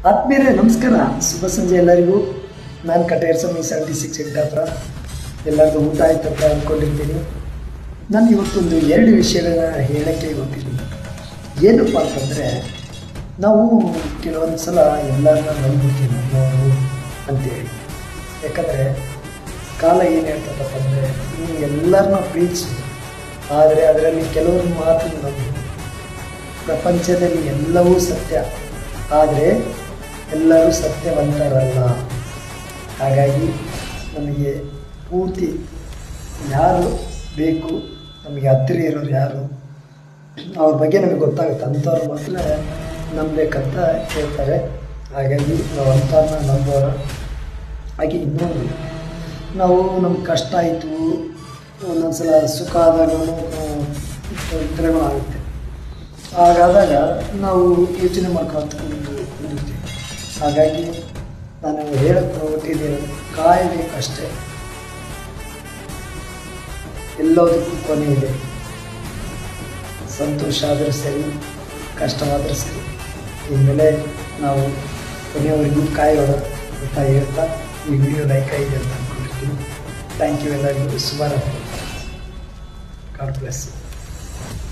ಆತ್ಮೀಯರೇ ನಮಸ್ಕಾರ ಶುಭ ಸಂಜೆ ಎಲ್ಲರಿಗೂ ನಾನು ಕಟೇರ್ ಸ್ವಾಮಿ ಸೆವೆಂಟಿ ಸಿಕ್ಸ್ ಎಂಟಾಪುರ ಎಲ್ಲರಿಗೂ ಊಟ ಆಯ್ತು ಅಂತ ಅಂದ್ಕೊಂಡಿರ್ತೀನಿ ನಾನು ಇವತ್ತೊಂದು ಎರಡು ವಿಷಯಗಳನ್ನ ಹೇಳೋಕ್ಕೆ ಗೊತ್ತಿದ್ದೀನಿ ಏನಪ್ಪ ಅಂತಂದರೆ ನಾವು ಕೆಲವೊಂದು ಸಲ ಎಲ್ಲರನ್ನ ನಂಬಿಡ್ತೀವಿ ನಾವು ಅಂತೇಳಿ ಯಾಕಂದರೆ ಕಾಲ ಏನು ಹೇಳ್ತದಪ್ಪ ಅಂದರೆ ನೀವು ಎಲ್ಲರನ್ನ ಪ್ರೀತಿಸಿ ಆದರೆ ಅದರಲ್ಲಿ ಕೆಲವರು ಮಾತ್ರ ನಂಬಿ ಪ್ರಪಂಚದಲ್ಲಿ ಎಲ್ಲವೂ ಸತ್ಯ ಆದರೆ ಎಲ್ಲರೂ ಸತ್ಯವಂತರಲ್ಲ ಹಾಗಾಗಿ ನಮಗೆ ಪೂರ್ತಿ ಯಾರು ಬೇಕು ನಮಗೆ ಹತ್ತಿರ ಇರೋರು ಯಾರು ಅವ್ರ ಬಗ್ಗೆ ನಮಗೆ ಗೊತ್ತಾಗುತ್ತೆ ಅಂಥವ್ರು ಮಾತ್ರ ನಂಬಬೇಕಂತ ಹೇಳ್ತಾರೆ ಹಾಗಾಗಿ ನಾವು ಅಂಥವ್ರನ್ನ ನಂಬೋಣ ಹಾಗೆ ಇನ್ನೊಂದು ನಾವು ನಮ್ಗೆ ಕಷ್ಟ ಆಯಿತು ಒಂದೊಂದು ಸಲ ಸುಖ ಆದಾಗ ತೊಂದರೆಗಳಾಗುತ್ತೆ ಹಾಗಾದಾಗ ನಾವು ಯೋಚನೆ ಮಾಡ್ಕೊಳ್ತಾ ಕುಂದಿರ್ತೀವಿ ಹಾಗಾಗಿ ನಾನು ಹೇಳಕ್ಕೆ ಹೊಟ್ಟಿದ್ದೇನೆ ಕಾಯಬೇಕಷ್ಟೇ ಎಲ್ಲದಕ್ಕೂ ಕೊನೆ ಇದೆ ಸಂತೋಷ ಆದರೂ ಸರಿ ಕಷ್ಟವಾದರೂ ಸರಿ ಇನ್ಮೇಲೆ ನಾವು ಕೊನೆಯವರೆಗೂ ಕಾಯೋಣ ಅಂತ ಹೇಳ್ತಾ ಈ ವಿಡಿಯೋ ಲೈಕ್ ಆಗಿದೆ ಅಂತ ಅಂದ್ಕೊಂಡಿರ್ತೀನಿ ಥ್ಯಾಂಕ್ ಯು ಎಲ್ಲರಿಗೂ ಶುಭರಾತ್ರಿ ಗಾಡ್ ಬ್ಲೆಸ್